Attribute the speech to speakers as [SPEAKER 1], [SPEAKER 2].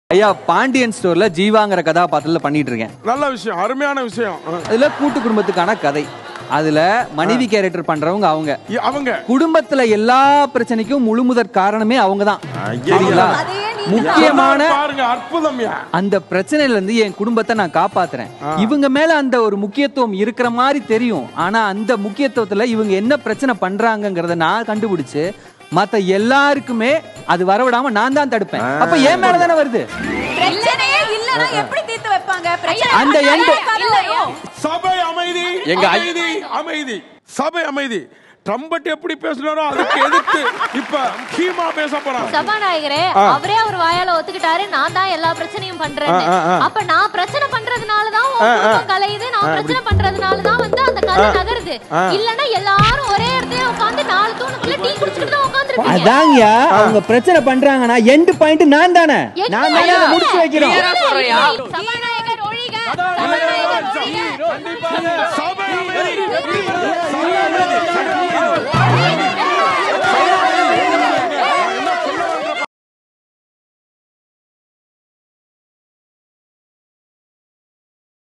[SPEAKER 1] ஐயா பாண்டியன் ஸ்டோர்ல ஜீவாங்கிற கதாபாத்திரத்துல பண்ணிட்டு இருக்கேன்
[SPEAKER 2] நல்ல விஷயம் அருமையான விஷயம் அஹ்.
[SPEAKER 1] அதுல கூட்டு குடும்பத்துக்கான கதை அதுல மனைவி கேரக்டர் பண்றவங்க அவங்க
[SPEAKER 2] இ- அவங்க
[SPEAKER 1] குடும்பத்துல எல்லா பிரச்சனைக்கும் முழுமுதற் காரணமே அவங்க தான் சரிங்களா
[SPEAKER 3] அதையே நீ
[SPEAKER 1] முக்கியமான
[SPEAKER 2] பாருங்க அற்புதம்யா
[SPEAKER 1] அந்த பிரச்சனையில இருந்து என் குடும்பத்தை நான் காப்பாத்துறேன் இவங்க மேல அந்த ஒரு முக்கியத்துவம் இருக்கிற மாதிரி தெரியும் ஆனா அந்த முக்கியத்துவத்துல இவங்க என்ன பிரச்சனை பண்றாங்கங்கறத நான் கண்டுபிடிச்சு மத்த எல்லாருக்குமே அது வரவிடாம நான் தான் தடுப்பேன் அப்ப என் மேல தானே வருது
[SPEAKER 3] பிரச்சனையே இல்லனா எப்படி தீர்த்து வைப்பாங்க பிரச்சனை
[SPEAKER 1] அந்த எண்டு
[SPEAKER 3] இல்லையோ
[SPEAKER 2] சபை அமைதி
[SPEAKER 1] எங்க ஐ-
[SPEAKER 2] அமைதி அமைதி சபை அமைதி ட்ரம்பட் எப்படி பேசுனாரோ அதுக்கு எதிர்த்து இப்ப கீமா பேச போறாங்க
[SPEAKER 4] சபாநாயகரே அவரே அவர் வாயால ஒத்துக்கிட்டாரு நான் தான் எல்லா பிரச்சனையும் பண்றேன்னு அப்ப நான் பிரச்சனை பண்றதுனால தான் உன் குடும்பம் கலையுது நான் பிரச்சனை பண்றதுனால தான் வந்து அந்த கதை நகருது இல்லனா எல்லாரும் ஒரே இடத்துல உட்கார்ந்து நாலு தூணுக்குள்ள டீ குடிச்சிட்டு தான் உட்கார்ந்துருப்பீங்க
[SPEAKER 1] அதாங்கயா அவங்க பிரச்சனை பண்றாங்கன்னா எண்டு பாயிண்ட் நான் தானே நான் தானே அதை முடிச்சு வைக்கிறோம்
[SPEAKER 4] சபாநாயகர் ஒழிக சபாநாயகர் ஒழிக
[SPEAKER 2] சபை அமைதி சபை அமைதி